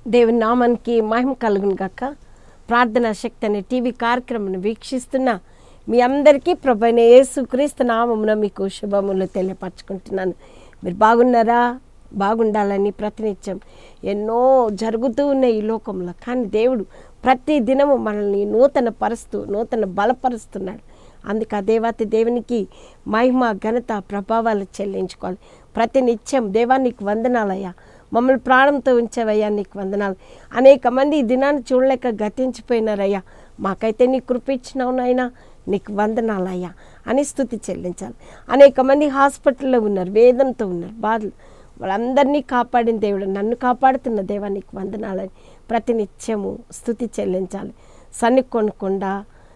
దేవుని నామానికి మహిమ కలుగును గాక ప్రార్థనా శక్తి అనే టీవీ కార్యక్రమం వీక్షిస్తున్న మీ అందరికీ ప్రభైన యేసుక్రీస్తు నామమున మీకు శుభములు తెలియపరచుకుంటున్నాను మీరు బాగున్నారా బాగుండాలని ప్రతినిత్యం ఎన్నో జరుగుతూ ఉన్నాయి ఈ లోకంలో కానీ దేవుడు ప్రతి దినము మనల్ని నూతన పరుస్తూ నూతన బలపరుస్తున్నాడు అందుకే ఆ దేవాతి దేవునికి మహిమ ఘనత ప్రభావాలు చెల్లించుకోవాలి ప్రతి నిత్యం దేవా నీకు వందనాలయ్యా మమ్మల్ని ప్రాణంతో ఉంచేవయ్యా నీకు వందనాలు అనేక మంది ఈ దినాన్ని చూడలేక గతించిపోయినారయ్యా మాకైతే నీ కృప ఇచ్చినావు నాయనా నీకు వందనాలయ్యా అని స్థుతి చెల్లించాలి అనేక మంది హాస్పిటల్లో ఉన్నారు వేదనతో ఉన్నారు బాధలు వాళ్ళందరినీ కాపాడిన దేవుడు నన్ను కాపాడుతున్న దేవా నీకు వందనాలని ప్రతి నిత్యము స్థుతి చెల్లించాలి సన్ని కొనకుండా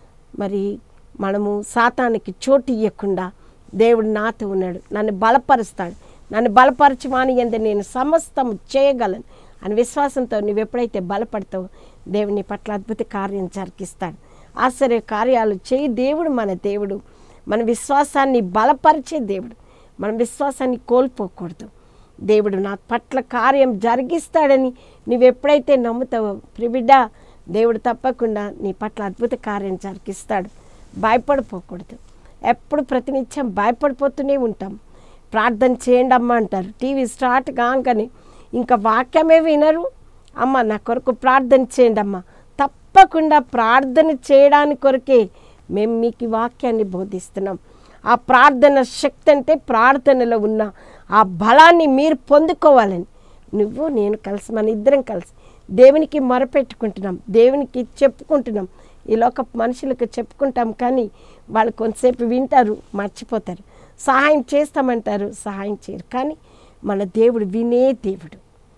మరి మనము సాతానికి చోటు ఇవ్వకుండా దేవుడు నాతో ఉన్నాడు నన్ను బలపరుస్తాడు నన్ను బలపరచమాని ఎందు నేను సమస్తం చేయగలను అని విశ్వాసంతో నువ్వు ఎప్పుడైతే బలపడతావో దేవుని పట్ల అద్భుత కార్యం జరిగిస్తాడు ఆశ్చర్య కార్యాలు చేయి దేవుడు మన దేవుడు మన విశ్వాసాన్ని బలపరిచే దేవుడు మన విశ్వాసాన్ని కోల్పోకూడదు దేవుడు నా పట్ల కార్యం జరిగిస్తాడని నువ్వు ఎప్పుడైతే నమ్ముతావో ప్రిబిడ్డ దేవుడు తప్పకుండా నీ పట్ల అద్భుత కార్యం జరిగిస్తాడు భయపడిపోకూడదు ఎప్పుడు ప్రతినిత్యం భయపడిపోతూనే ఉంటాం ప్రార్థన చేయండి అమ్మ అంటారు టీవీ స్టార్ట్ కాగానే ఇంకా వాక్యమే వినరు అమ్మ నా కొరకు ప్రార్థన చేయండి అమ్మ తప్పకుండా ప్రార్థన చేయడానికి కొరకే మేము మీకు ఈ వాక్యాన్ని బోధిస్తున్నాం ఆ ప్రార్థన శక్తి అంటే ప్రార్థనలో ఉన్న ఆ బలాన్ని మీరు పొందుకోవాలని నువ్వు నేను కలిసి మన ఇద్దరం కలిసి దేవునికి మొరపెట్టుకుంటున్నాం దేవునికి చెప్పుకుంటున్నాం ఈ లోక మనుషులకు చెప్పుకుంటాం కానీ వాళ్ళు కొంతసేపు వింటారు మర్చిపోతారు సహాయం చేస్తామంటారు సహాయం చేయరు కానీ మన దేవుడు వినే దేవుడు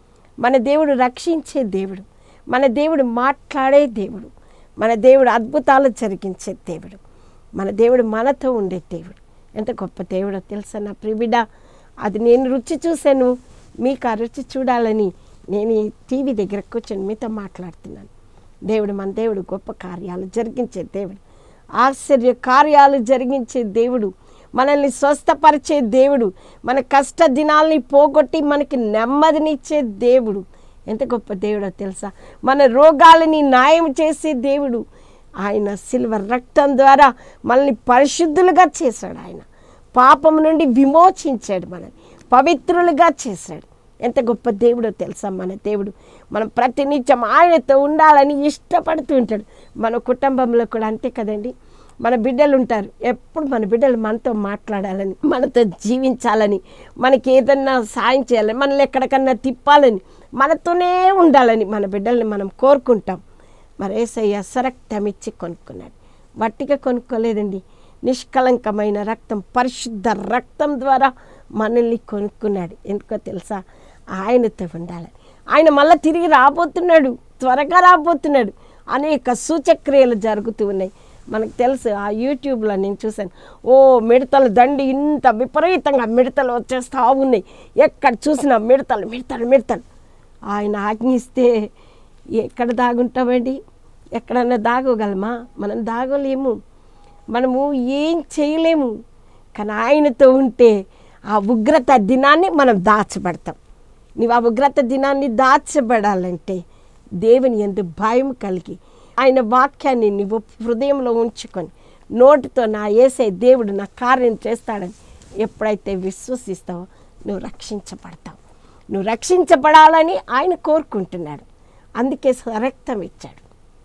మన దేవుడు రక్షించే దేవుడు మన దేవుడు మాట్లాడే దేవుడు మన దేవుడు అద్భుతాలు జరిగించే దేవుడు మన దేవుడు మనతో ఉండే దేవుడు ఎంత గొప్ప దేవుడో తెలుసా నా ప్రిబిడ అది నేను రుచి చూశాను మీకు ఆ రుచి చూడాలని నేను ఈ టీవీ దగ్గర కూర్చొని మీతో మాట్లాడుతున్నాను దేవుడు మన దేవుడు గొప్ప కార్యాలు జరిగించే దేవుడు ఆశ్చర్య కార్యాలు జరిగించే దేవుడు మనల్ని స్వస్థపరిచే దేవుడు మన కష్ట దినాల్ని పోగొట్టి మనకి నెమ్మదినిచ్చే దేవుడు ఎంత గొప్ప దేవుడో తెలుసా మన రోగాలని న్యాయం చేసే దేవుడు ఆయన సిల్వర్ రక్తం ద్వారా మనల్ని పరిశుద్ధులుగా చేశాడు ఆయన పాపం నుండి విమోచించాడు మనల్ని పవిత్రులుగా చేశాడు ఎంత గొప్ప దేవుడో తెలుసా మన దేవుడు మనం ప్రతినిత్యం ఆయనతో ఉండాలని ఇష్టపడుతూ ఉంటాడు మన కుటుంబంలో కూడా అంతే కదండి మన బిడ్డలు ఉంటారు ఎప్పుడు మన బిడ్డలు మనతో మాట్లాడాలని మనతో జీవించాలని మనకి ఏదన్నా సాయం చేయాలని మనల్ని ఎక్కడికన్నా తిప్పాలని మనతోనే ఉండాలని మన బిడ్డల్ని మనం కోరుకుంటాం మరి ఏసయ్య సరక్తం ఇచ్చి కొనుక్కున్నాడు వట్టిగా కొనుక్కోలేదండి నిష్కలంకమైన రక్తం పరిశుద్ధ రక్తం ద్వారా మనల్ని కొనుక్కున్నాడు ఎందుకో తెలుసా ఆయనతో ఉండాలని ఆయన మళ్ళీ తిరిగి రాబోతున్నాడు త్వరగా రాబోతున్నాడు అనేక సూచక్రియలు జరుగుతూ ఉన్నాయి మనకు తెలుసు ఆ యూట్యూబ్లో నేను చూశాను ఓ మిడతల దండి ఇంత విపరీతంగా మిడతలు వచ్చేస్తూ ఉన్నాయి ఎక్కడ చూసినా మిడతలు మిడతలు మిడతలు ఆయన ఆజ్ఞిస్తే ఎక్కడ దాగుంటామండి ఎక్కడన్నా దాగోగలమా మనం దాగలేము మనము ఏం చేయలేము కానీ ఆయనతో ఉంటే ఆ ఉగ్రత దినాన్ని మనం దాచబడతాం నీవు ఆ ఉగ్రత దినాన్ని దాచబడాలంటే దేవుని ఎందు భయం కలిగి ఆయన వాక్యాన్ని నువ్వు హృదయంలో ఉంచుకొని నోటితో నా ఏసే దేవుడు నా కార్యం చేస్తాడని ఎప్పుడైతే విశ్వసిస్తావో నువ్వు రక్షించబడతావు నువ్వు రక్షించబడాలని ఆయన కోరుకుంటున్నాడు అందుకే రక్తం ఇచ్చాడు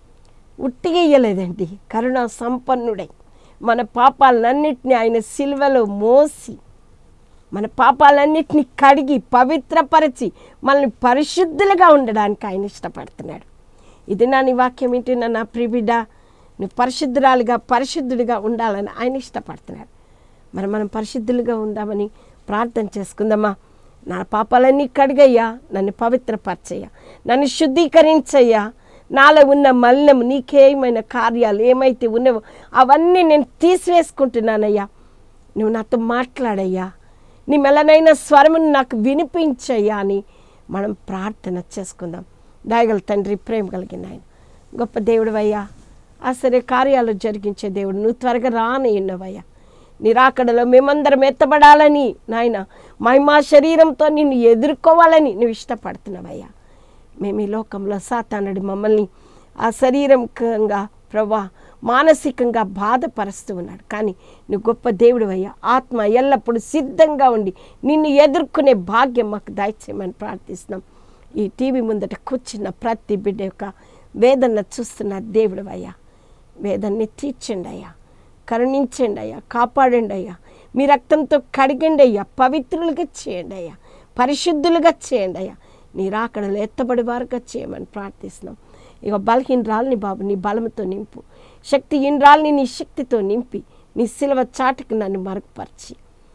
ఉట్టిగా ఇయ్యలేదండి కరుణ సంపన్నుడై మన పాపాలన్నింటినీ ఆయన సిల్వలో మోసి మన పాపాలన్నింటినీ కడిగి పవిత్రపరిచి మనల్ని పరిశుద్ధులుగా ఉండడానికి ఆయన ఇష్టపడుతున్నాడు ఇది నా నీ వాక్యం వింటున్న నా ప్రిబిడ్డ నువ్వు పరిశుద్ధురాలుగా పరిశుద్ధుడిగా ఉండాలని ఆయన ఇష్టపడుతున్నాడు మరి మనం పరిశుద్ధులుగా ఉందామని ప్రార్థన చేసుకుందామా నా పాపాలన్నీ కడిగయ్యా నన్ను పవిత్రపరచయ్యా నన్ను శుద్ధీకరించయ్యా నాలో ఉన్న మలినం నీకేమైనా కార్యాలు ఏమైతే ఉన్నావో అవన్నీ నేను తీసివేసుకుంటున్నానయ్యా నువ్వు నాతో మాట్లాడయ్యా నీ మెల్లనైన స్వరమును నాకు వినిపించయ్యా అని మనం ప్రార్థన చేసుకుందాం దయగల తండ్రి ప్రేమ కలిగిన ఆయన గొప్ప దేవుడు అయ్యా ఆశ్చర్య కార్యాలు జరిగించే దేవుడు నువ్వు త్వరగా రాని ఉన్నవయ్యా నిరాకడలో మేమందరం ఎత్తబడాలని నాయన మహిమా శరీరంతో నిన్ను ఎదుర్కోవాలని నువ్వు ఇష్టపడుతున్నావయ్యా మేము ఈ లోకంలో సాతానుడు మమ్మల్ని ఆ శరీరంకంగా ప్రభా మానసికంగా బాధపరుస్తూ ఉన్నాడు కానీ నువ్వు గొప్ప దేవుడు అయ్యా ఆత్మ ఎల్లప్పుడూ సిద్ధంగా ఉండి నిన్ను ఎదుర్కొనే భాగ్యం మాకు దయచేయమని ప్రార్థిస్తున్నాం ఈ టీవీ ముందట కూర్చున్న ప్రతి బిడ్డ యొక్క వేదన చూస్తున్న దేవుడు అయ్యా వేదన్ని తీర్చండి అయ్యా కరుణించండి అయ్యా కాపాడండి అయ్యా మీ రక్తంతో కడిగండి అయ్యా పవిత్రులుగా చేయండి అయ్యా పరిశుద్ధులుగా చేయండి అయ్యా నీ రాకడలో ఎత్తబడి వారుగా చేయమని ప్రార్థిస్తున్నాం ఇక బలహీనరాల్ని బాబు నీ బలంతో నింపు శక్తిహీనరాల్ని నీ శక్తితో నింపి నీ సిలువ చాటుకు నన్ను మరుగుపరిచి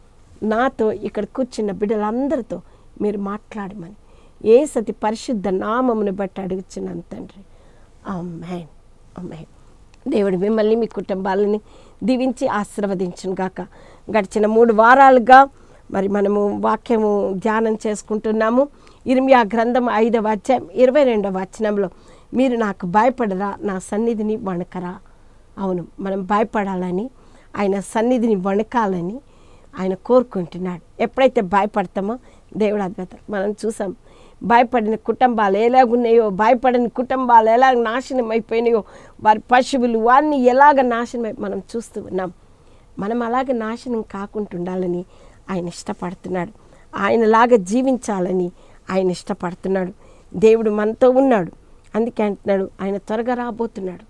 నాతో ఇక్కడ కూర్చున్న బిడ్డలందరితో మీరు మాట్లాడమని ఏ సతి పరిశుద్ధ నామమును బట్టి అడుగుచున్నాను తండ్రి అమ్మాయి అమ్మాయి దేవుడు మిమ్మల్ని మీ కుటుంబాలని దీవించి ఆశీర్వదించును గాక గడిచిన మూడు వారాలుగా మరి మనము వాక్యము ధ్యానం చేసుకుంటున్నాము ఇరిమియా గ్రంథం ఐదవ అధ్యాయం ఇరవై రెండవ వచనంలో మీరు నాకు భయపడరా నా సన్నిధిని వణకరా అవును మనం భయపడాలని ఆయన సన్నిధిని వణకాలని ఆయన కోరుకుంటున్నాడు ఎప్పుడైతే భయపడతామో దేవుడు అద్భుతం మనం చూసాం భయపడిన కుటుంబాలు ఎలాగున్నాయో భయపడిన కుటుంబాలు ఎలాగ నాశనం అయిపోయినాయో వారి పశువులు వారిని ఎలాగ నాశనం అయి మనం చూస్తూ ఉన్నాం మనం అలాగ నాశనం కాకుండా ఉండాలని ఆయన ఇష్టపడుతున్నాడు ఆయనలాగా జీవించాలని ఆయన ఇష్టపడుతున్నాడు దేవుడు మనతో ఉన్నాడు అందుకే అంటున్నాడు ఆయన త్వరగా రాబోతున్నాడు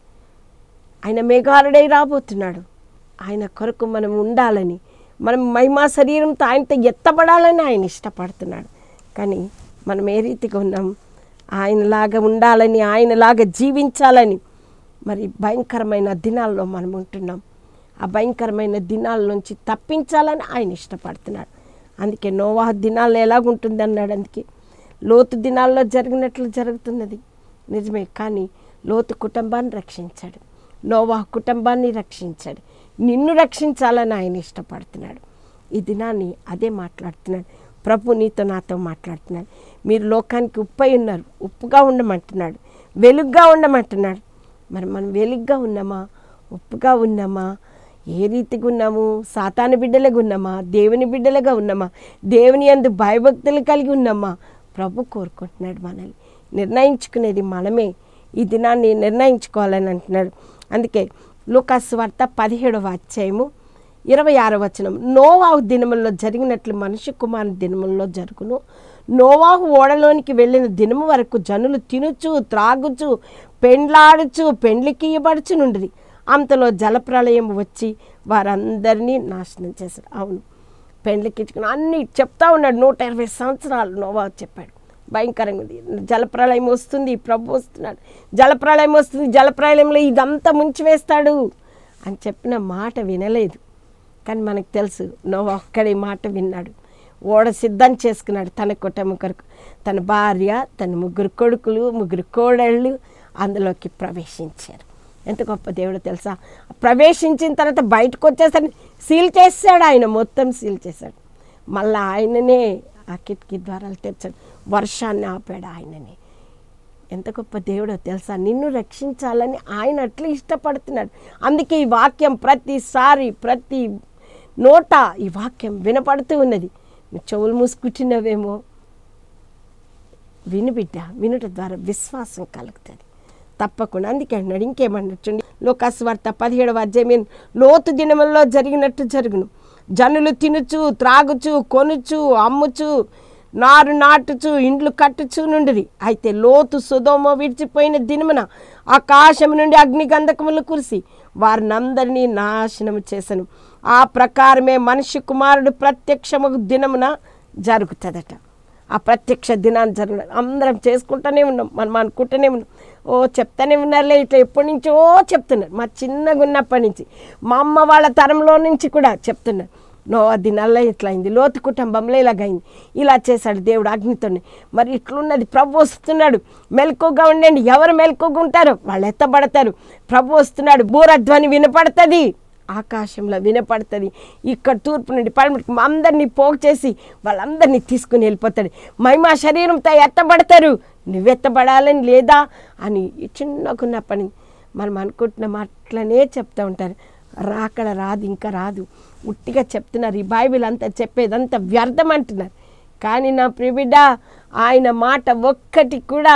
ఆయన మేఘారుడై రాబోతున్నాడు ఆయన కొరకు మనం ఉండాలని మనం మహిమా శరీరంతో ఆయనతో ఎత్తబడాలని ఆయన ఇష్టపడుతున్నాడు కానీ మనం ఏ రీతిగా ఉన్నాం ఆయనలాగా ఉండాలని ఆయనలాగా జీవించాలని మరి భయంకరమైన దినాల్లో మనం ఉంటున్నాం ఆ భయంకరమైన దినాల నుంచి తప్పించాలని ఆయన ఇష్టపడుతున్నాడు అందుకే నోవాహ దినాల్లో ఎలాగుంటుంది అన్నాడు అందుకే లోతు దినాల్లో జరిగినట్లు జరుగుతున్నది నిజమే కానీ లోతు కుటుంబాన్ని రక్షించాడు నోవాహ కుటుంబాన్ని రక్షించాడు నిన్ను రక్షించాలని ఆయన ఇష్టపడుతున్నాడు ఈ దినాన్ని అదే మాట్లాడుతున్నాడు ప్రభు నీతో నాతో మాట్లాడుతున్నాడు మీరు లోకానికి ఉప్పై ఉన్నారు ఉప్పుగా ఉండమంటున్నాడు వెలుగ్గా ఉండమంటున్నాడు మరి మనం వెలుగ్గా ఉన్నామా ఉప్పుగా ఉన్నామా ఏ రీతిగా ఉన్నాము సాతాను బిడ్డలుగా ఉన్నామా దేవుని బిడ్డలుగా ఉన్నామా దేవుని అందు భయభక్తులు కలిగి ఉన్నామా ప్రభు కోరుకుంటున్నాడు మనల్ని నిర్ణయించుకునేది మనమే ఈ దినాన్ని నిర్ణయించుకోవాలని అంటున్నాడు అందుకే లూకాసు వార్త పదిహేడవ అధ్యాయము ఇరవై ఆరో వచనం నోవాహు దినముల్లో జరిగినట్లు మనిషి కుమారుని దినముల్లో జరుగును నోవాహు ఓడలోనికి వెళ్ళిన దినము వరకు జనులు తినుచు త్రాగుచు పెండ్లాడుచు పెండ్లికి ఇవ్వబడుచు నుండి అంతలో జలప్రలయం వచ్చి వారందరినీ నాశనం చేశారు అవును పెండ్లికి ఇచ్చుకుని అన్నీ చెప్తా ఉన్నాడు నూట ఇరవై సంవత్సరాలు నోవా చెప్పాడు భయంకరంగా ఉంది జలప్రలయం వస్తుంది ప్రభు వస్తున్నాడు జలప్రలయం వస్తుంది జలప్రలయంలో ఇదంతా ముంచివేస్తాడు అని చెప్పిన మాట వినలేదు కానీ మనకు తెలుసు నోవా ఒక్కడే మాట విన్నాడు ఓడ సిద్ధం చేసుకున్నాడు తన కుటుంబం కొరకు తన భార్య తన ముగ్గురు కొడుకులు ముగ్గురు కోడళ్ళు అందులోకి ప్రవేశించారు ఎంత గొప్ప దేవుడు తెలుసా ప్రవేశించిన తర్వాత బయటకు వచ్చేసరికి సీల్ చేశాడు ఆయన మొత్తం సీల్ చేశాడు మళ్ళీ ఆయననే ఆ కిటికీ ద్వారాలు తెచ్చాడు వర్షాన్ని ఆపాడు ఆయననే ఎంత గొప్ప దేవుడో తెలుసా నిన్ను రక్షించాలని ఆయన అట్లా ఇష్టపడుతున్నాడు అందుకే ఈ వాక్యం ప్రతిసారి ప్రతి నోట ఈ వాక్యం వినపడుతూ ఉన్నది నువ్వు చెవులు మూసుకుంటున్నావేమో విను బిడ్డ వినుట ద్వారా విశ్వాసం కలుగుతుంది తప్పకుండా అందుకే అన్నాడు ఇంకేమన్నట్టుండి లోకాస్వార్త పదిహేడవ అధ్యాయం లోతు దినముల్లో జరిగినట్టు జరుగును జనులు తినుచు త్రాగుచు కొనుచు అమ్ముచు నారు నాటుచు ఇండ్లు కట్టుచు నుండిరి అయితే లోతు సుధోమ విడిచిపోయిన దినమున ఆకాశం నుండి అగ్ని గంధకములు కురిసి వారినందరినీ నాశనము చేసను ఆ ప్రకారమే మనిషి కుమారుడు ప్రత్యక్షము దినమున జరుగుతుందట ఆ ప్రత్యక్ష దినాన్ని జరగడం అందరం చేసుకుంటూనే ఉన్నాం మనం అనుకుంటూనే ఉన్నాం ఓ చెప్తానే ఉన్నారులే ఇట్లా ఎప్పటి నుంచో చెప్తున్నారు మా చిన్నగా ఉన్నప్పటి నుంచి మా అమ్మ వాళ్ళ తరంలో నుంచి కూడా చెప్తున్నారు నో దినాల్లో ఇట్లా అయింది లోతు కుటుంబంలో ఇలాగైంది ఇలా చేశాడు దేవుడు అగ్నితోనే మరి ఇట్లున్నది ప్రభు వస్తున్నాడు మెలకుగా ఉండండి ఎవరు మెలకుగా ఉంటారో వాళ్ళు ఎత్తబడతారు ప్రభు వస్తున్నాడు బూరధ్వని వినపడుతుంది ఆకాశంలో వినపడుతుంది ఇక్కడ తూర్పు నుండి పడమటికి అందరినీ పోగు చేసి వాళ్ళందరినీ తీసుకుని వెళ్ళిపోతాడు మహిమా శరీరంతో ఎత్తబడతారు నువ్వెత్తబడాలని లేదా అని ఈ చిన్నకున్నప్పటి నుంచి మనం అనుకుంటున్నాం అట్లనే చెప్తూ ఉంటారు రాకడ రాదు ఇంకా రాదు ఉట్టిగా చెప్తున్నారు ఈ బైబిల్ అంతా చెప్పేదంతా వ్యర్థం అంటున్నారు కానీ నా ప్రిబిడ్డ ఆయన మాట ఒక్కటి కూడా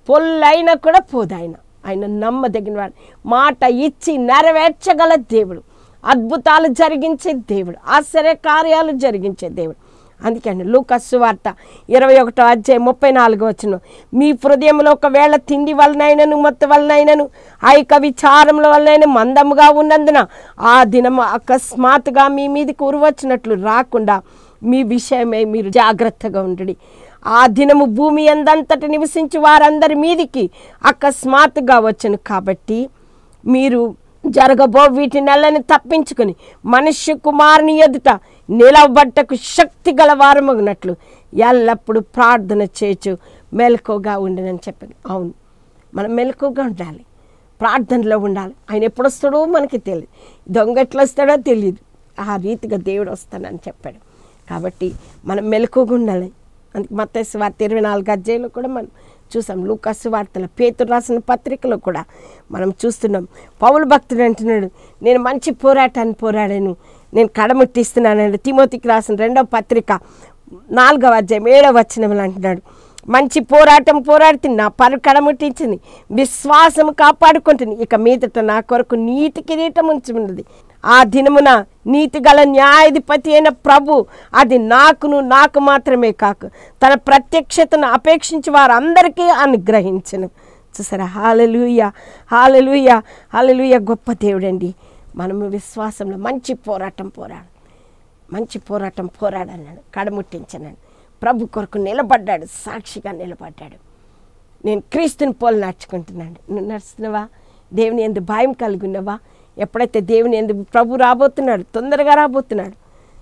పొల్లైనా కూడా పోదు ఆయన ఆయన నమ్మదగిన వాడు మాట ఇచ్చి నెరవేర్చగల దేవుడు అద్భుతాలు జరిగించే దేవుడు ఆశ్చర్య కార్యాలు జరిగించే దేవుడు అందుకని లూకస్సు వార్త ఇరవై ఒకటో అధ్యాయం ముప్పై నాలుగు వచ్చిన మీ హృదయంలో ఒకవేళ తిండి వలనైనను మొత్తం వలనైనను ఆ యొక్క విచారముల వలనైనా మందముగా ఉన్నందున ఆ దినము అకస్మాత్తుగా మీ మీదకి ఉరువచ్చినట్లు రాకుండా మీ విషయమై మీరు జాగ్రత్తగా ఉండండి ఆ దినము భూమి ఎందంతటి నివసించి వారందరి మీదికి అకస్మాత్తుగా వచ్చను కాబట్టి మీరు జరగబో వీటి నెలని తప్పించుకుని మనుష్య కుమారుని ఎదుట నిలబట్టకు శక్తి గల వారమగినట్లు ఎల్లప్పుడూ ప్రార్థన చేయొచ్చు మెలకుగా ఉండనని చెప్పాను అవును మనం మెలకుగా ఉండాలి ప్రార్థనలో ఉండాలి ఆయన ఎప్పుడు వస్తాడో మనకి తెలియదు దొంగ ఎట్లా వస్తాడో తెలియదు ఆ రీతిగా దేవుడు వస్తానని చెప్పాడు కాబట్టి మనం మెలకుగా ఉండాలి అందుకే మత్తయి వార్త ఇరవై నాలుగు అధ్యాయంలో కూడా మనం చూసాం లూకాసు వార్తల పేతురు రాసిన పత్రికలో కూడా మనం చూస్తున్నాం పౌలు భక్తుడు అంటున్నాడు నేను మంచి పోరాటాన్ని పోరాడాను నేను కడముట్టిస్తున్నానండి తిమోతికి రాసిన రెండవ పత్రిక నాలుగవ అధ్యాయం ఏడవ వచనములు అంటున్నాడు మంచి పోరాటం పోరాడితే నా పరు కడముట్టించింది విశ్వాసం కాపాడుకుంటుంది ఇక మీదట నా కొరకు నీటి కిరీటం ఉంచున్నది ఆ దినమున నీతి గల న్యాయాధిపతి అయిన ప్రభు అది నాకును నాకు మాత్రమే కాకు తన ప్రత్యక్షతను అపేక్షించి వారందరికీ అనుగ్రహించను చూసారా హాలలుయ హాలలుయ హాలలుయ గొప్ప దేవుడండి మనము విశ్వాసంలో మంచి పోరాటం పోరాడు మంచి పోరాటం పోరాడన్నాడు కడముట్టించనాడు ప్రభు కొరకు నిలబడ్డాడు సాక్షిగా నిలబడ్డాడు నేను క్రీస్తుని పోలు నడుచుకుంటున్నాను నువ్వు నడుస్తున్నావా దేవుని ఎందు భయం కలిగి ఉన్నావా ఎప్పుడైతే దేవుని ఎందు ప్రభు రాబోతున్నాడు తొందరగా రాబోతున్నాడు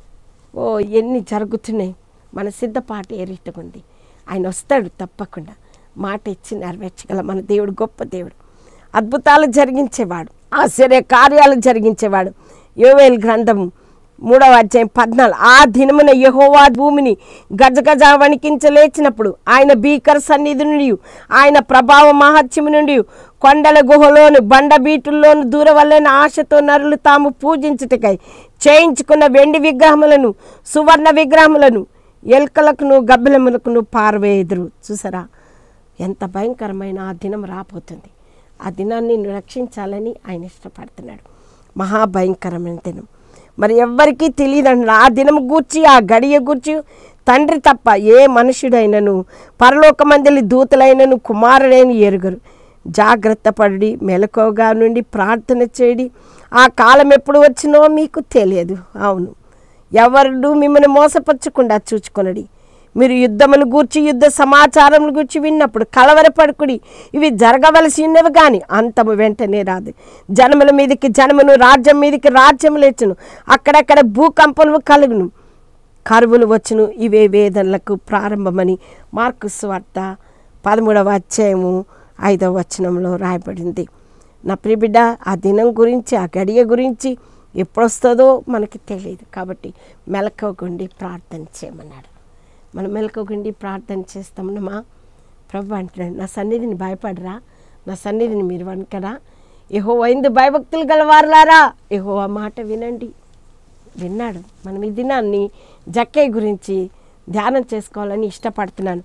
ఓ ఎన్ని జరుగుతున్నాయి మన సిద్ధపాటు ఏ రీతిగా ఉంది ఆయన వస్తాడు తప్పకుండా మాట ఇచ్చి నెరవేర్చగల మన దేవుడు గొప్ప దేవుడు అద్భుతాలు జరిగించేవాడు ఆశ్చర్య కార్యాలు జరిగించేవాడు యోవేల్ గ్రంథము మూడవ అధ్యాయం పద్నాలుగు ఆ దినమున యహోవా భూమిని గజగజ వణికించలేచినప్పుడు ఆయన భీకర సన్నిధి నుండి ఆయన ప్రభావ మహత్యము నుండి కొండల గుహలోను బండ బీటుల్లోను దూరవల్లైన ఆశతో నరులు తాము పూజించుటకై చేయించుకున్న వెండి విగ్రహములను సువర్ణ విగ్రహములను ఎల్కలకును గబ్బలములకును పారవేయుదురు చూసారా ఎంత భయంకరమైన ఆ దినం రాబోతుంది ఆ దినాన్ని రక్షించాలని ఆయన ఇష్టపడుతున్నాడు మహాభయంకరమైన దినం మరి ఎవ్వరికీ తెలియదండి ఆ దినం గూర్చి ఆ గడియ గూర్చి తండ్రి తప్ప ఏ మనుషుడైనను పరలోక మందిలి దూతలైనను కుమారుడైన ఎరుగరు జాగ్రత్త పడి మెలకువగా నుండి ప్రార్థన చేయడి ఆ కాలం ఎప్పుడు వచ్చినో మీకు తెలియదు అవును ఎవరు మిమ్మల్ని మోసపరచకుండా చూచుకొనడి మీరు యుద్ధములు గూర్చి యుద్ధ సమాచారం గూర్చి విన్నప్పుడు కలవరపడుకుడి ఇవి జరగవలసి ఉన్నవి కానీ అంతము వెంటనే రాదు జనముల మీదకి జనమును రాజ్యం మీదకి రాజ్యం లేచును అక్కడక్కడ భూకంపములు కలుగును కరువులు వచ్చును ఇవే వేదనలకు ప్రారంభమని మార్కు స్వార్త పదమూడవ అధ్యాయము ఐదవ వచనంలో రాయబడింది నా ప్రియబిడ్డ ఆ దినం గురించి ఆ గడియ గురించి ఎప్పుడు వస్తుందో మనకి తెలియదు కాబట్టి మెలకువగుండి ప్రార్థన చేయమన్నాడు మనం మెలకువగుండి ప్రార్థన చేస్తామన్నమా ప్రభు అంటున్నాడు నా సన్నిధిని భయపడరా నా సన్నిధిని మీరు వనకరా ఏహో ఐదు భయభక్తులు గలవారులారా ఏహో ఆ మాట వినండి విన్నాడు మనం ఈ దినాన్ని జక్కే గురించి ధ్యానం చేసుకోవాలని ఇష్టపడుతున్నాను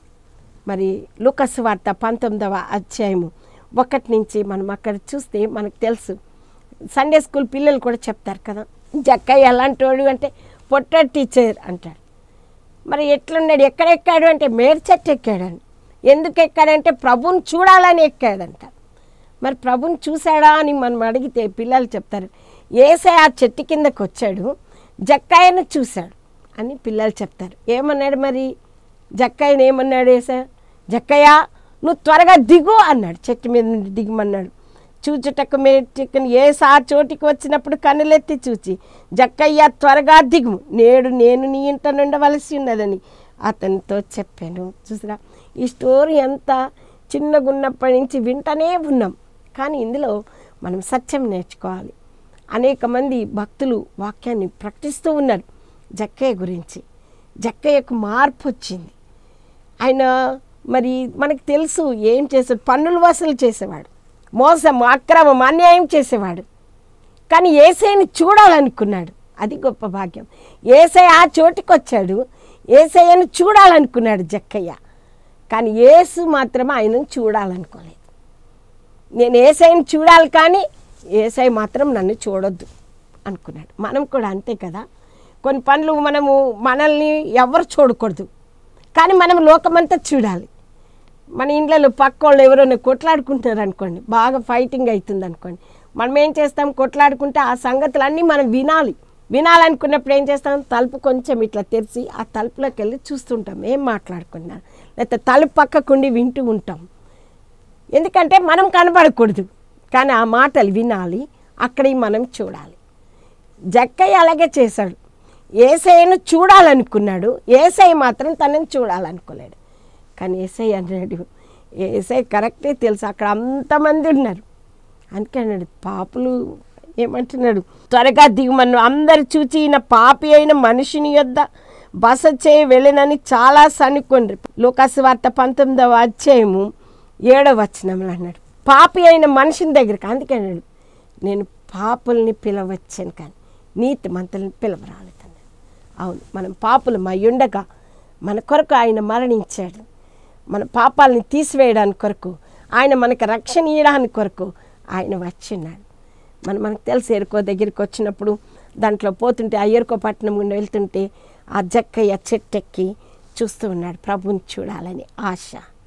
మరి లూకస్ వార్త పంతొమ్మిదవ అధ్యాయము ఒకటి నుంచి మనం అక్కడ చూస్తే మనకు తెలుసు సండే స్కూల్ పిల్లలు కూడా చెప్తారు కదా జక్కయ్య ఎలాంటి వాడు అంటే పొట్ట టీచర్ అంటాడు మరి ఎట్లున్నాడు ఎక్కడ ఎక్కాడు అంటే మేరు చెట్టు ఎక్కాడని ఎందుకు ఎక్కాడంటే ప్రభుని చూడాలని ఎక్కాడంట మరి ప్రభుని చూశాడా అని మనం అడిగితే పిల్లలు చెప్తారు ఏసే ఆ చెట్టు కిందకు వచ్చాడు జక్కాయను చూశాడు అని పిల్లలు చెప్తారు ఏమన్నాడు మరి జక్కయ్యను ఏమన్నాడు ఏసా జక్కయ్య నువ్వు త్వరగా దిగు అన్నాడు చెట్టు మీద నుండి దిగమన్నాడు చూచుటకు మేటికని ఏ సా చోటికి వచ్చినప్పుడు కన్నులెత్తి చూచి జక్కయ్య త్వరగా దిగు నేడు నేను నీ ఇంట నుండవలసి ఉన్నదని అతనితో చెప్పాను చూసిరా ఈ స్టోరీ అంతా చిన్నగున్నప్పటి నుంచి వింటనే ఉన్నాం కానీ ఇందులో మనం సత్యం నేర్చుకోవాలి అనేక మంది భక్తులు వాక్యాన్ని ప్రకటిస్తూ ఉన్నారు జక్కయ్య గురించి జక్కయ్యకు మార్పు వచ్చింది ఆయన మరి మనకు తెలుసు ఏం చేశాడు పన్నులు వసూలు చేసేవాడు మోసం అక్రమం అన్యాయం చేసేవాడు కానీ ఏసైని చూడాలనుకున్నాడు అది గొప్ప భాగ్యం ఏసై ఆ చోటికి వచ్చాడు ఏసయ్యను చూడాలనుకున్నాడు జక్కయ్య కానీ యేసు మాత్రం ఆయనను చూడాలనుకోలేదు నేను ఏసైని చూడాలి కానీ ఏసై మాత్రం నన్ను చూడొద్దు అనుకున్నాడు మనం కూడా అంతే కదా కొన్ని పనులు మనము మనల్ని ఎవరు చూడకూడదు కానీ మనం లోకమంతా చూడాలి మన ఇండ్లలో పక్క వాళ్ళు ఎవరైనా కొట్లాడుకుంటున్నారు అనుకోండి బాగా ఫైటింగ్ అవుతుంది అనుకోండి మనం ఏం చేస్తాం కొట్లాడుకుంటే ఆ సంగతులన్నీ మనం వినాలి వినాలనుకున్నప్పుడు ఏం చేస్తాం తలుపు కొంచెం ఇట్లా తెరిచి ఆ తలుపులోకి వెళ్ళి చూస్తుంటాం ఏం మాట్లాడుకుంటున్నారు లేకపోతే తలుపు పక్కకుండి వింటూ ఉంటాం ఎందుకంటే మనం కనబడకూడదు కానీ ఆ మాటలు వినాలి అక్కడికి మనం చూడాలి జక్కయ్య అలాగే చేశాడు ఏసైను చూడాలనుకున్నాడు ఏసై మాత్రం తనని చూడాలనుకోలేడు కానీ ఏసై అన్నాడు ఏసై కరెక్టే తెలుసు అక్కడ అంతమంది ఉన్నారు అందుకే అన్నాడు పాపులు ఏమంటున్నాడు త్వరగా దిగుమన్ను అందరు చూచి ఈయన పాపి అయిన మనిషిని యొద్ద బస చేయి వెళ్ళనని చాలా సనుక్కోండి లోకాసు వార్త పంతొమ్మిదవ అధ్యాయము ఏడవ వచనంలో అన్నాడు పాపి అయిన మనిషిని దగ్గరికి అందుకే అన్నాడు నేను పాపుల్ని పిలవచ్చాను కానీ నీతి మంతుల్ని పిలవరాలేదన్నాడు అవును మనం పాపులు ఉండగా మన కొరకు ఆయన మరణించాడు మన పాపాలని తీసివేయడానికి కొరకు ఆయన మనకి రక్షణ ఇవ్వడానికి కొరకు ఆయన వచ్చిన్నాడు మన మనకు తెలుసు ఎరుకో దగ్గరికి వచ్చినప్పుడు దాంట్లో పోతుంటే ఆ ఎరుకో పట్టణం గుండా వెళ్తుంటే ఆ జక్కయ్య చెట్టెక్కి చూస్తూ ఉన్నాడు ప్రభుని చూడాలని ఆశ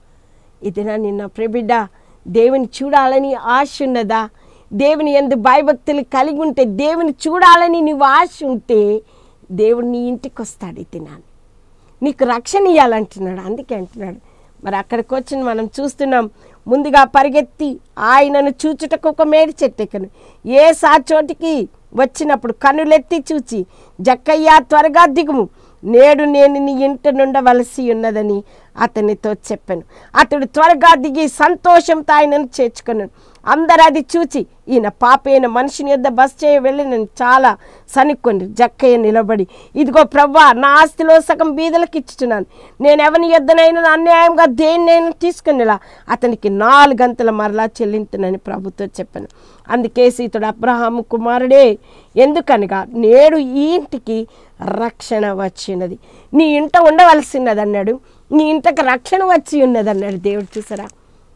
ఇది నా నిన్న ప్రబిడ్డ దేవుని చూడాలని ఆశ ఉన్నదా దేవుని ఎందు భయభక్తులు కలిగి ఉంటే దేవుని చూడాలని నీవు ఆశ ఉంటే దేవుడు నీ ఇంటికి వస్తాడు ఈ దినాన్ని నీకు రక్షణ ఇవ్వాలంటున్నాడు అందుకే అంటున్నాడు మరి అక్కడికి వచ్చి మనం చూస్తున్నాం ముందుగా పరిగెత్తి ఆయనను చూచుటకు ఒక మేడి చెట్టెక్కను ఏ సాచోటికి వచ్చినప్పుడు కన్నులెత్తి చూచి జక్కయ్య త్వరగా దిగుము నేడు నేను నీ ఇంట నుండవలసి ఉన్నదని అతనితో చెప్పాను అతడు త్వరగా దిగి సంతోషంతో ఆయనను చేర్చుకున్నాను అందరు అది చూచి ఈయన పాపైన మనిషిని యొద్ద బస్ చేయ వెళ్ళి నేను చాలా సనుక్కొని జక్కయ్య నిలబడి ఇదిగో ప్రవ్వా నా ఆస్తిలో సగం బీదలకు ఇచ్చుచున్నాను నేను ఎవరి యొద్దనైనా అన్యాయంగా దేన్ని నేను తీసుకునేలా అతనికి నాలుగు గంటల మరలా చెల్లింతునని ప్రభుతో చెప్పాను అందుకే సీతుడు అబ్రహాము కుమారుడే ఎందుకనగా నేడు ఈ ఇంటికి రక్షణ వచ్చినది నీ ఇంట ఉండవలసినది అన్నాడు నీ ఇంటకు రక్షణ వచ్చి ఉన్నది అన్నాడు దేవుడు చూసారా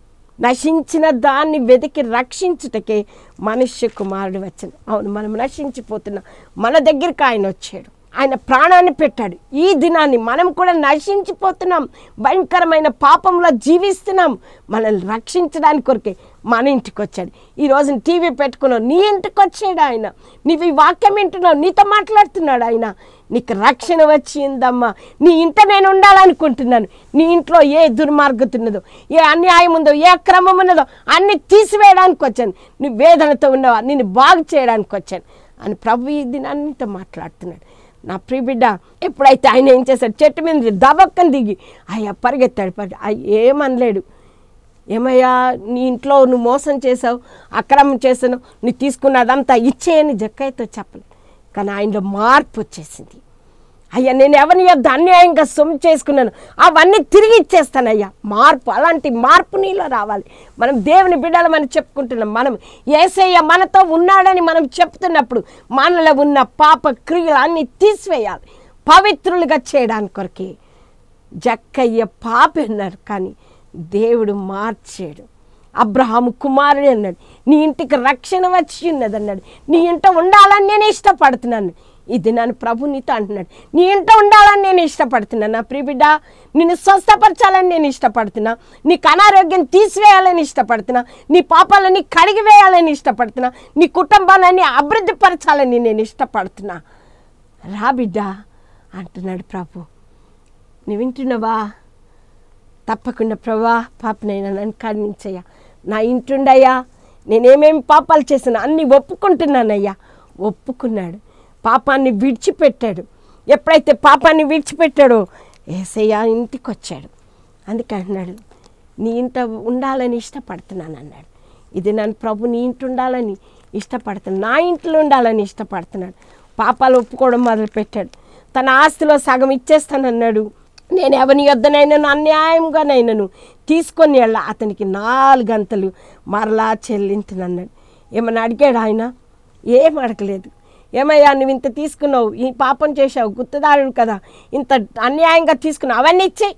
నశించిన దాన్ని వెతికి రక్షించుటకే మనుష్య కుమారుడు వచ్చాను అవును మనం నశించిపోతున్నాం మన దగ్గరికి ఆయన వచ్చాడు ఆయన ప్రాణాన్ని పెట్టాడు ఈ దినాన్ని మనం కూడా నశించిపోతున్నాం భయంకరమైన పాపంలో జీవిస్తున్నాం మనల్ని రక్షించడానికి కొరకే మన ఇంటికి వచ్చాడు ఈ రోజు టీవీ పెట్టుకున్నావు నీ ఇంటికి వచ్చాడు ఆయన నీవు ఈ వాక్యం వింటున్నావు నీతో మాట్లాడుతున్నాడు ఆయన నీకు రక్షణ వచ్చిందమ్మా నీ ఇంట నేను ఉండాలనుకుంటున్నాను నీ ఇంట్లో ఏ దుర్మార్గత ఉన్నదో ఏ అన్యాయం ఉందో ఏ అక్రమం ఉన్నదో అన్ని తీసివేయడానికి వచ్చాను నీ వేదనతో ఉన్నవా నిన్ను బాగు చేయడానికి వచ్చాను అని ప్రభు ఈ దినాన్నితో మాట్లాడుతున్నాడు నా ప్రియ బిడ్డ ఎప్పుడైతే ఆయన ఏం చేశాడు చెట్టు మీద దబక్కని దిగి అయ్యా పరిగెత్తాడు పరి అయ్య ఏమనలేడు ఏమయ్యా నీ ఇంట్లో నువ్వు మోసం చేసావు అక్రమం చేసాను నువ్వు తీసుకున్నదంతా ఇచ్చేయని జక్కయ్యతో చెప్పలేదు కానీ ఆయనలో మార్పు వచ్చేసింది అయ్యా నేను ఎవరిని యొద్ద అన్యాయంగా సొమ్ము చేసుకున్నాను అవన్నీ తిరిగి ఇచ్చేస్తానయ్యా మార్పు అలాంటి మార్పు నీలో రావాలి మనం దేవుని బిడ్డలమని చెప్పుకుంటున్నాం మనం ఏసయ్య మనతో ఉన్నాడని మనం చెప్తున్నప్పుడు మనలో ఉన్న పాప క్రియలు అన్నీ తీసివేయాలి పవిత్రులుగా చేయడానికి కొరకే జక్కయ్య పాపి అన్నారు కానీ దేవుడు మార్చాడు అబ్రహాము కుమారుడు అన్నాడు నీ ఇంటికి రక్షణ వచ్చి ఉన్నది అన్నాడు నీ ఇంట ఉండాలని నేను ఇష్టపడుతున్నాను ఇది నన్ను ప్రభు నీతో అంటున్నాడు నీ ఇంట ఉండాలని నేను ఇష్టపడుతున్నాను నా ప్రియబిడ్డ నిన్ను స్వస్థపరచాలని నేను ఇష్టపడుతున్నా నీకు అనారోగ్యం తీసివేయాలని ఇష్టపడుతున్నా నీ పాపాలని కడిగివేయాలని ఇష్టపడుతున్నా నీ కుటుంబాలని అభివృద్ధి పరచాలని నేను ఇష్టపడుతున్నా రా బిడ్డ అంటున్నాడు ప్రభు నువ్వు వింటున్నావా తప్పకుండా ప్రభా పాపనైనా నన్ను కరుణించయ్యా నా ఇంటుండయ్యా నేనేమేమి పాపాలు చేసినా అన్నీ ఒప్పుకుంటున్నానయ్యా ఒప్పుకున్నాడు పాపాన్ని విడిచిపెట్టాడు ఎప్పుడైతే పాపాన్ని విడిచిపెట్టాడో ఏసయ్య ఇంటికి వచ్చాడు అందుకే అన్నాడు నీ ఇంట ఉండాలని ఇష్టపడుతున్నాను అన్నాడు ఇది నన్ను ప్రభు నీ ఇంటి ఉండాలని ఇష్టపడుతున్నాను నా ఇంట్లో ఉండాలని ఇష్టపడుతున్నాడు పాపాలు ఒప్పుకోవడం మొదలుపెట్టాడు తన ఆస్తిలో సగం ఇచ్చేస్తానన్నాడు నేను ఎవరి యొద్దనైనాను అన్యాయంగానైనాను తీసుకొని వెళ్ళ అతనికి నాలుగంతలు మరలా చెల్లించునన్నాడు ఏమన్నా అడిగాడు ఆయన ఏం అడగలేదు ఏమయ్యా నువ్వు ఇంత తీసుకున్నావు ఈ పాపం చేశావు గుర్తుదారుడు కదా ఇంత అన్యాయంగా తీసుకున్నావు అవన్నీ ఇచ్చేయి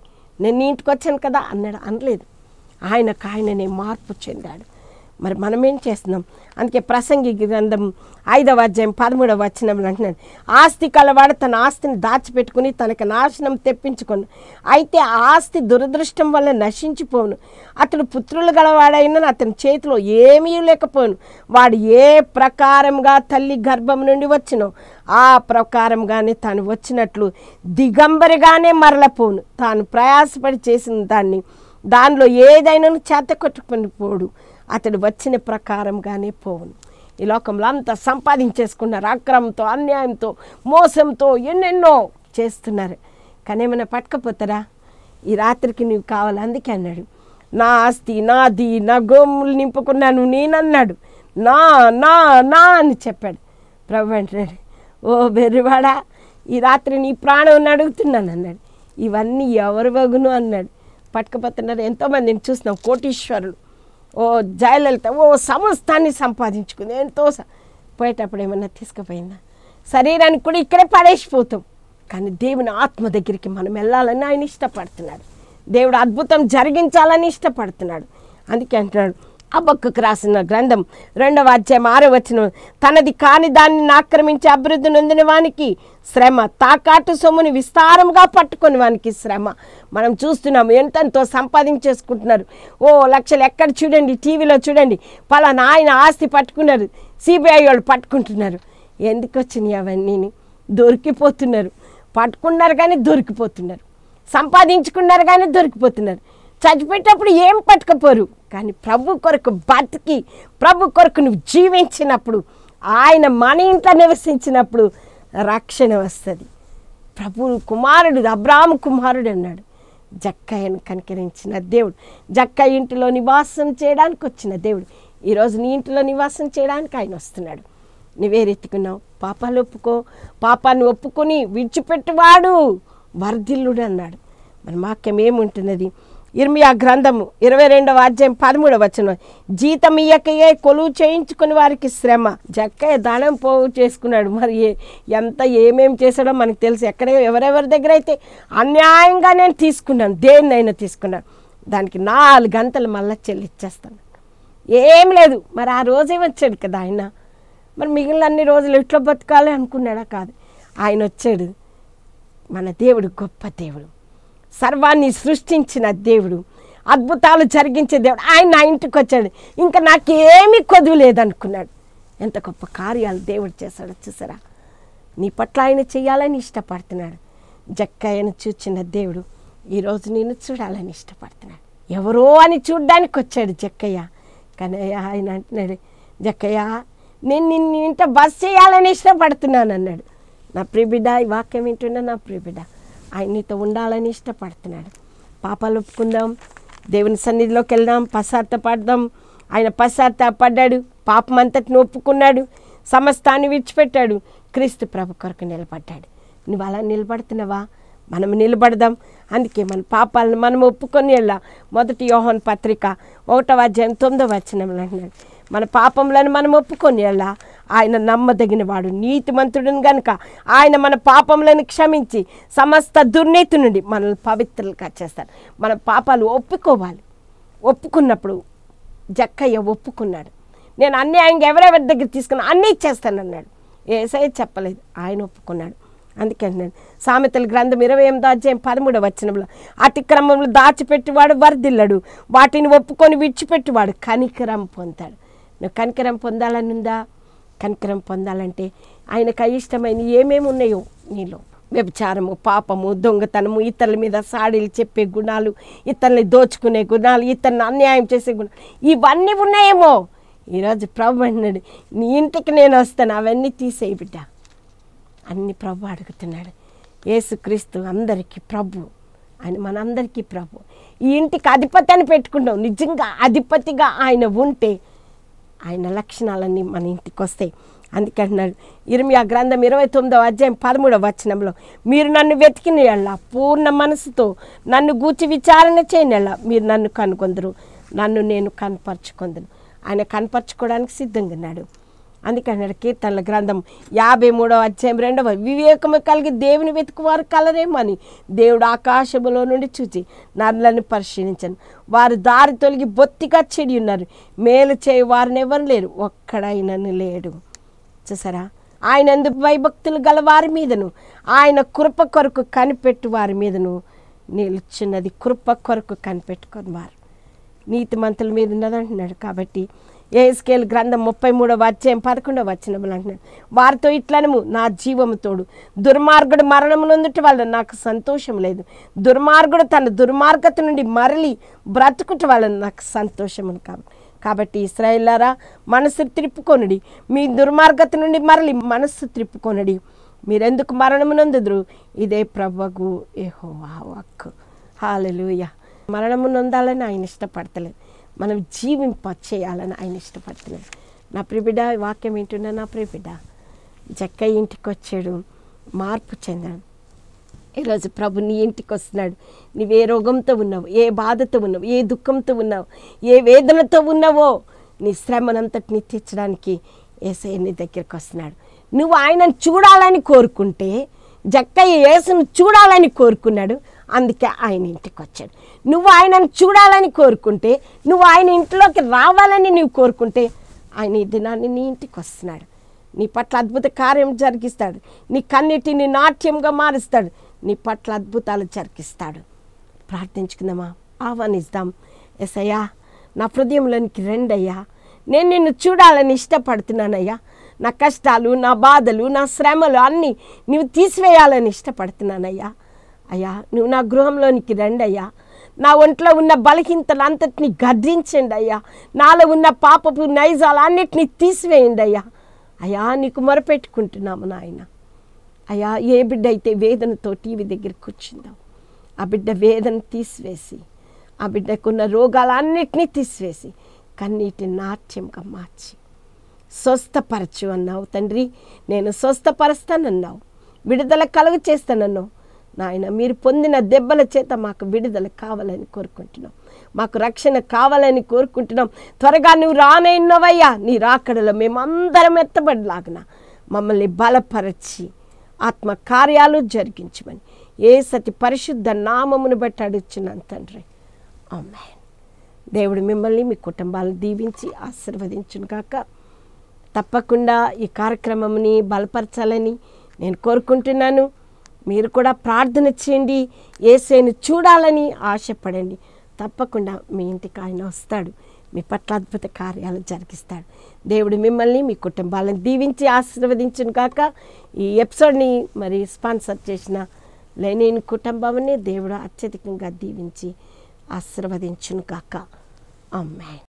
నేను నీ ఇంటికి వచ్చాను కదా అన్నాడు అనలేదు ఆయనకు ఆయననే మార్పు చెందాడు మరి మనం ఏం చేస్తున్నాం అందుకే ప్రసంగి గ్రంథం ఐదవ అధ్యాయం పదమూడవ వచనంలో అంటున్నాడు ఆస్తి కలవాడు తన ఆస్తిని దాచిపెట్టుకుని తనకు నాశనం తెప్పించుకొను అయితే ఆ ఆస్తి దురదృష్టం వల్ల నశించిపోను అతడు పుత్రులు గలవాడైనా అతని చేతిలో ఏమీ లేకపోను వాడు ఏ ప్రకారంగా తల్లి గర్భం నుండి వచ్చినో ఆ ప్రకారంగానే తాను వచ్చినట్లు దిగంబరిగానే మరలపోను తాను ప్రయాసపడి చేసిన దాన్ని దానిలో ఏదైనా చేత కొట్టుకుని పోడు అతడు వచ్చిన ప్రకారంగానే పోవును ఈ లోకంలో అంతా సంపాదించేసుకున్నారు అక్రమంతో అన్యాయంతో మోసంతో ఎన్నెన్నో చేస్తున్నారు కానీ ఏమైనా పట్టుకపోతారా ఈ రాత్రికి నీవు కావాలి అందుకే అన్నాడు నా ఆస్తి నాది నా గోములు నింపుకున్నాను నేనన్నాడు నా నా నా అని చెప్పాడు ప్రభు అంటున్నాడు ఓ బెర్రివాడా ఈ రాత్రి నీ ప్రాణం అడుగుతున్నాను అన్నాడు ఇవన్నీ ఎవరు వగును అన్నాడు పట్టుకుపోతున్నారు ఎంతోమందిని చూస్తున్నాం కోటీశ్వరులు ఓ జయలలిత ఓ సమస్తాన్ని సంపాదించుకుంది ఎంతో స- పోయేటప్పుడు ఏమన్నా తీసుకుపోయిందా శరీరానికి కూడా ఇక్కడే పడేసిపోతాం కానీ దేవుని ఆత్మ దగ్గరికి మనం వెళ్ళాలని ఆయన ఇష్టపడుతున్నాడు దేవుడు అద్భుతం జరిగించాలని ఇష్టపడుతున్నాడు అందుకే అంటున్నాడు అబ్బక్కకు రాసిన గ్రంథం రెండవ అధ్యాయం ఆరో వచ్చిన తనది కాని దాన్ని ఆక్రమించి అభివృద్ధి నొందిన వానికి శ్రమ తాకాటు సొమ్ముని విస్తారంగా పట్టుకొని వానికి శ్రమ మనం చూస్తున్నాం ఎంతెంతో సంపాదించేసుకుంటున్నారు ఓ లక్షలు ఎక్కడ చూడండి టీవీలో చూడండి పలానా ఆయన ఆస్తి పట్టుకున్నారు సిబిఐ వాళ్ళు పట్టుకుంటున్నారు ఎందుకు వచ్చినాయి అవన్నీ దొరికిపోతున్నారు పట్టుకున్నారు కానీ దొరికిపోతున్నారు సంపాదించుకున్నారు కానీ దొరికిపోతున్నారు చచ్చిపెట్టేటప్పుడు ఏం పట్టుకపోరు కానీ ప్రభు కొరకు బతికి ప్రభు కొరకు నువ్వు జీవించినప్పుడు ఆయన మన ఇంట్లో నివసించినప్పుడు రక్షణ వస్తుంది ప్రభు కుమారుడు అబ్రాము కుమారుడు అన్నాడు జక్కయ్యను కనికరించిన దేవుడు జక్క ఇంటిలో నివాసం చేయడానికి వచ్చిన దేవుడు ఈరోజు నీ ఇంటిలో నివాసం చేయడానికి ఆయన వస్తున్నాడు నువ్వే రెత్తుకున్నావు పాపాలు ఒప్పుకో పాపాన్ని ఒప్పుకొని విడిచిపెట్టువాడు వర్ధిల్లుడు అన్నాడు మన వాక్యం ఏముంటున్నది ఇర్మియా గ్రంథము ఇరవై రెండవ అధ్యాయం పదమూడవ వచనం జీతం ఇయ్యకయే కొలువు చేయించుకుని వారికి శ్రమ జక్కయ్య దానం పోగు చేసుకున్నాడు మరి ఏ- ఎంత ఏమేం చేశాడో మనకు తెలుసు ఎక్కడ ఎవరెవరి దగ్గర అయితే అన్యాయంగా నేను తీసుకున్నాను దేన్నైనా తీసుకున్నాను దానికి నాలుగు గంటలు మళ్ళీ చెల్లిచ్చేస్తాను ఏం లేదు మరి ఆ రోజే వచ్చాడు కదా ఆయన మరి మిగిలిన అన్ని రోజులు ఎట్లా బతకాలి అనుకున్నాడా కాదు ఆయన వచ్చాడు మన దేవుడు గొప్ప దేవుడు సర్వాన్ని సృష్టించిన దేవుడు అద్భుతాలు జరిగించే దేవుడు ఆయన నా ఇంటికి వచ్చాడు ఇంకా నాకేమీ కొదువు లేదనుకున్నాడు ఎంత గొప్ప కార్యాలు దేవుడు చేశాడో చూసారా నీ పట్ల ఆయన చేయాలని ఇష్టపడుతున్నాడు జక్కయ్యను చూచిన దేవుడు ఈరోజు నేను చూడాలని ఇష్టపడుతున్నాడు ఎవరో అని చూడ్డానికి వచ్చాడు జక్కయ్య కానీ ఆయన అంటున్నాడు జక్కయ్య నేను నిన్ను ఇంట బస్ చేయాలని ఇష్టపడుతున్నాను అన్నాడు నా ప్రియబిడ్డ ఈ వాక్యం వింటున్నా నా ప్రియబిడ్డ ఆయన నీతో ఉండాలని ఇష్టపడుతున్నాడు పాపాలు ఒప్పుకుందాం దేవుని సన్నిధిలోకి వెళ్దాం పశ్చాత్తపడదాం ఆయన పశ్చాత్తాపడ్డాడు పాపం అంతటిని ఒప్పుకున్నాడు సమస్తాన్ని విడిచిపెట్టాడు క్రీస్తు ప్రభు కొరకు నిలబడ్డాడు నువ్వు అలా నిలబడుతున్నావా మనం నిలబడదాం అందుకే మన పాపాలను మనం ఒప్పుకొని వెళ్ళా మొదటి యోహన్ పత్రిక ఒకటవ అధ్యాయం తొమ్మిదవ వచనంలో అంటున్నాడు మన పాపములను మనం ఒప్పుకొని వెళ్ళా ఆయన నమ్మదగిన వాడు నీతిమంతుడును గనుక ఆయన మన పాపములను క్షమించి సమస్త దుర్నీతి నుండి మనల్ని పవిత్రులుగా చేస్తాడు మన పాపాలు ఒప్పుకోవాలి ఒప్పుకున్నప్పుడు జక్కయ్య ఒప్పుకున్నాడు నేను అన్యాయంగా ఎవరెవరి దగ్గర తీసుకున్నా అన్నీ ఇచ్చేస్తానన్నాడు ఏసై చెప్పలేదు ఆయన ఒప్పుకున్నాడు అందుకే అంటున్నాడు సామెతల గ్రంథం ఇరవై ఎనిమిదో అధ్యాయం పదమూడవ వచనంలో అతిక్రమంలో దాచిపెట్టువాడు వర్ధిల్లడు వాటిని ఒప్పుకొని విడిచిపెట్టువాడు కనికరం పొందాడు నువ్వు కనికరం పొందాలని ఉందా కనికరం పొందాలంటే ఆయనకు అయిష్టమైన ఏమేమి ఉన్నాయో నీలో వ్యభిచారము పాపము దొంగతనము ఇతరుల మీద సాడీలు చెప్పే గుణాలు ఇతరుల్ని దోచుకునే గుణాలు ఇతరుని అన్యాయం చేసే గుణాలు ఇవన్నీ ఉన్నాయేమో ఈరోజు ప్రభు అన్నాడు నీ ఇంటికి నేను వస్తాను అవన్నీ తీసేయి బిడ్డ అన్ని ప్రభు అడుగుతున్నాడు యేసుక్రీస్తు అందరికీ ప్రభు ఆయన మనందరికీ ప్రభు ఈ ఇంటికి అధిపతి అని పెట్టుకుంటాం నిజంగా అధిపతిగా ఆయన ఉంటే ఆయన లక్షణాలన్నీ మన ఇంటికి వస్తాయి అందుకే అంటున్నాడు ఇరిమియా గ్రంథం ఇరవై తొమ్మిదవ అధ్యాయం పదమూడవ వచనంలో మీరు నన్ను వెతికిన ఎళ్ళ పూర్ణ మనసుతో నన్ను గూర్చి విచారణ చేయనెళ్ళ మీరు నన్ను కనుకొందరు నన్ను నేను కనపరుచుకొందును ఆయన కనపరుచుకోవడానికి సిద్ధంగా ఉన్నాడు అందుకన్నాడు కీర్తనల గ్రంథం యాభై మూడవ అధ్యాయం రెండవ వివేకము కలిగి దేవుని వెతుకువారు కలరేమని దేవుడు ఆకాశములో నుండి చూచి నరులను పరిశీలించను వారు దారి తొలగి బొత్తిగా చెడి ఉన్నారు మేలు చేయి వారిని ఎవరు లేరు ఒక్కడైనను లేడు చూసారా ఆయన ఎందు భయభక్తులు గల వారి మీదను ఆయన కృప కొరకు కనిపెట్టు వారి మీదను నిలుచున్నది కృప కొరకు కనిపెట్టుకొని వారు నీతిమంతుల మీద ఉన్నదంటున్నాడు కాబట్టి ఏస్కేల్ గ్రంథం ముప్పై మూడవ అధ్యాయం పదకొండవ వచనములు అంటున్నాడు వారితో ఇట్లనము నా జీవము తోడు దుర్మార్గుడు మరణము నొందుట వల్ల నాకు సంతోషం లేదు దుర్మార్గుడు తన దుర్మార్గత నుండి మరలి బ్రతుకుట వల్ల నాకు సంతోషము కాబట్టి కాబట్టి ఇస్రాయిల్లారా మనసు త్రిప్పుకొనుడి మీ దుర్మార్గత నుండి మరలి మనస్సు త్రిప్పుకొనుడి మీరెందుకు మరణమునందుదురు ఇదే ప్రభగు ఏహోవా వాక్కు హాలెలూయ మరణము నొందాలని ఆయన ఇష్టపడతలేదు మనం జీవింప చేయాలని ఆయన ఇష్టపడుతున్నాడు నా ప్రిబిడ్డ ఈ వాక్యం వింటున్నా నా ప్రిబిడ్డ జక్క ఇంటికి వచ్చాడు మార్పు చెందాడు ఈరోజు ప్రభు నీ ఇంటికి వస్తున్నాడు నీవే రోగంతో ఉన్నావు ఏ బాధతో ఉన్నావు ఏ దుఃఖంతో ఉన్నావు ఏ వేదనతో ఉన్నావో నీ శ్రమనంతటిని తీర్చడానికి ఏసఐ నీ దగ్గరికి వస్తున్నాడు నువ్వు ఆయనను చూడాలని కోరుకుంటే జక్కయ్య యేసును చూడాలని కోరుకున్నాడు అందుకే ఆయన ఇంటికి వచ్చాడు నువ్వు ఆయనను చూడాలని కోరుకుంటే నువ్వు ఆయన ఇంట్లోకి రావాలని నువ్వు కోరుకుంటే ఆయన ఈ దినాన్ని నీ ఇంటికి వస్తున్నాడు నీ పట్ల అద్భుత కార్యం జరిగిస్తాడు నీ కన్నిటిని నాట్యంగా మారుస్తాడు నీ పట్ల అద్భుతాలు జరిగిస్తాడు ప్రార్థించుకుందామా ఆహ్వానిస్తాం ఎస్ అయ్యా నా హృదయంలోనికి రెండయ్యా నేను నిన్ను చూడాలని ఇష్టపడుతున్నానయ్యా నా కష్టాలు నా బాధలు నా శ్రమలు అన్నీ నువ్వు తీసివేయాలని ఇష్టపడుతున్నానయ్యా అయ్యా నువ్వు నా గృహంలోనికి రండి అయ్యా నా ఒంట్లో ఉన్న బలహీనతలు అంతటిని గద్దించండి అయ్యా నాలో ఉన్న పాపపు నైజాలు అన్నిటినీ తీసివేయండి అయ్యా అయ్యా నీకు మొరపెట్టుకుంటున్నాము నాయన అయ్యా ఏ బిడ్డ అయితే వేదనతో టీవీ దగ్గర కూర్చుందాం ఆ బిడ్డ వేదన తీసివేసి ఆ బిడ్డకున్న రోగాలన్నిటినీ తీసివేసి కన్నీటి నాట్యంగా మార్చి స్వస్థపరచు అన్నావు తండ్రి నేను స్వస్థపరుస్తానన్నావు విడుదల కలుగు చేస్తానన్నావు నాయన మీరు పొందిన దెబ్బల చేత మాకు విడుదల కావాలని కోరుకుంటున్నాం మాకు రక్షణ కావాలని కోరుకుంటున్నాం త్వరగా నువ్వు రానైనవయ్యా నీ రాకడలో మేమందరం ఎత్తబడిలాగన మమ్మల్ని బలపరచి ఆత్మ కార్యాలు జరిగించమని ఏ సతి పరిశుద్ధ నామమును బట్టి అడుగుచున్నాను తండ్రి ఆమెన్ దేవుడు మిమ్మల్ని మీ కుటుంబాలను దీవించి ఆశీర్వదించును కాక తప్పకుండా ఈ కార్యక్రమంని బలపరచాలని నేను కోరుకుంటున్నాను మీరు కూడా ప్రార్థన చేయండి ఏసైను చూడాలని ఆశపడండి తప్పకుండా మీ ఇంటికి ఆయన వస్తాడు మీ పట్ల అద్భుత కార్యాలు జరిగిస్తాడు దేవుడు మిమ్మల్ని మీ కుటుంబాలను దీవించి ఆశీర్వదించును కాక ఈ ఎపిసోడ్ని మరి స్పాన్సర్ చేసిన లెనిన్ కుటుంబాన్ని దేవుడు అత్యధికంగా దీవించి ఆశీర్వదించును కాక అమ్మాయి